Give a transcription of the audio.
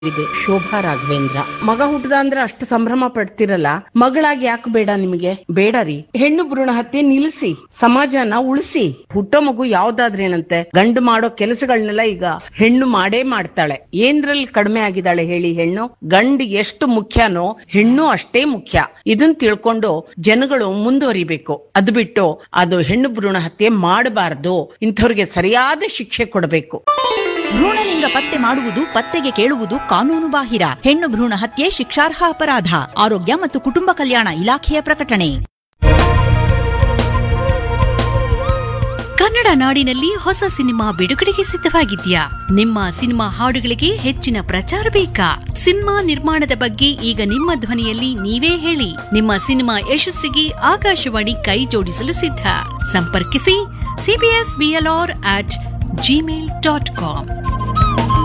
ಇದೆ ಶೋಭಾ ರಾಘವೇಂದ್ರ ಮಗ ಹುಟ್ಟದ ಅಂದ್ರೆ ಅಷ್ಟು ಸಂಭ್ರಮ ಪಡ್ತಿರಲ್ಲ ಮಗಳಾಗಿ ಯಾಕೆ ಬೇಡ ನಿಮಗೆ ಬೇಡ ರೀ ಹೆಣ್ಣು ಭ್ರೂಣ ಹತ್ಯೆ ನಿಲ್ಲಿಸಿ ಸಮಾಜನ ಉಳಿಸಿ ಹುಟ್ಟೋ ಮಗು ಯಾವ್ದಾದ್ರೇನಂತೆ ಗಂಡು ಮಾಡೋ ಕೆಲಸಗಳನ್ನೆಲ್ಲ ಈಗ ಹೆಣ್ಣು ಮಾಡೇ ಮಾಡ್ತಾಳೆ ಏನ್ರಲ್ಲಿ ಕಡಿಮೆ ಆಗಿದ್ದಾಳೆ ಹೇಳಿ ಹೆಣ್ಣು ಗಂಡು ಎಷ್ಟು ಮುಖ್ಯನೋ ಹೆಣ್ಣು ಅಷ್ಟೇ ಮುಖ್ಯ ಇದನ್ ತಿಳ್ಕೊಂಡು ಜನಗಳು ಮುಂದುವರಿಬೇಕು ಅದು ಬಿಟ್ಟು ಅದು ಹೆಣ್ಣು ಭ್ರೂಣ ಹತ್ಯೆ ಮಾಡಬಾರದು ಇಂಥವ್ರಿಗೆ ಸರಿಯಾದ ಶಿಕ್ಷೆ ಕೊಡಬೇಕು ಭ್ರೂಣಲಿಂಗ ಪತ್ತೆ ಮಾಡುವುದು ಪತ್ತೆಗೆ ಕೇಳುವುದು ಕಾನೂನು ಬಾಹಿರ ಹೆಣ್ಣು ಭ್ರೂಣ ಹತ್ಯೆ ಶಿಕ್ಷಾರ್ಹ ಅಪರಾಧ ಆರೋಗ್ಯ ಮತ್ತು ಕುಟುಂಬ ಕಲ್ಯಾಣ ಇಲಾಖೆಯ ಪ್ರಕಟಣೆ ಕನ್ನಡ ನಾಡಿನಲ್ಲಿ ಹೊಸ ಸಿನಿಮಾ ಬಿಡುಗಡೆಗೆ ಸಿದ್ಧವಾಗಿದ್ಯಾ ನಿಮ್ಮ ಸಿನಿಮಾ ಹಾಡುಗಳಿಗೆ ಹೆಚ್ಚಿನ ಪ್ರಚಾರ ಬೇಕಾ ಸಿನಿಮಾ ನಿರ್ಮಾಣದ ಬಗ್ಗೆ ಈಗ ನಿಮ್ಮ ಧ್ವನಿಯಲ್ಲಿ ನೀವೇ ಹೇಳಿ ನಿಮ್ಮ ಸಿನಿಮಾ ಯಶಸ್ಸಿಗೆ ಆಕಾಶವಾಣಿ ಕೈ ಜೋಡಿಸಲು ಸಿದ್ಧ ಸಂಪರ್ಕಿಸಿ CBS BLR at Gmail dot com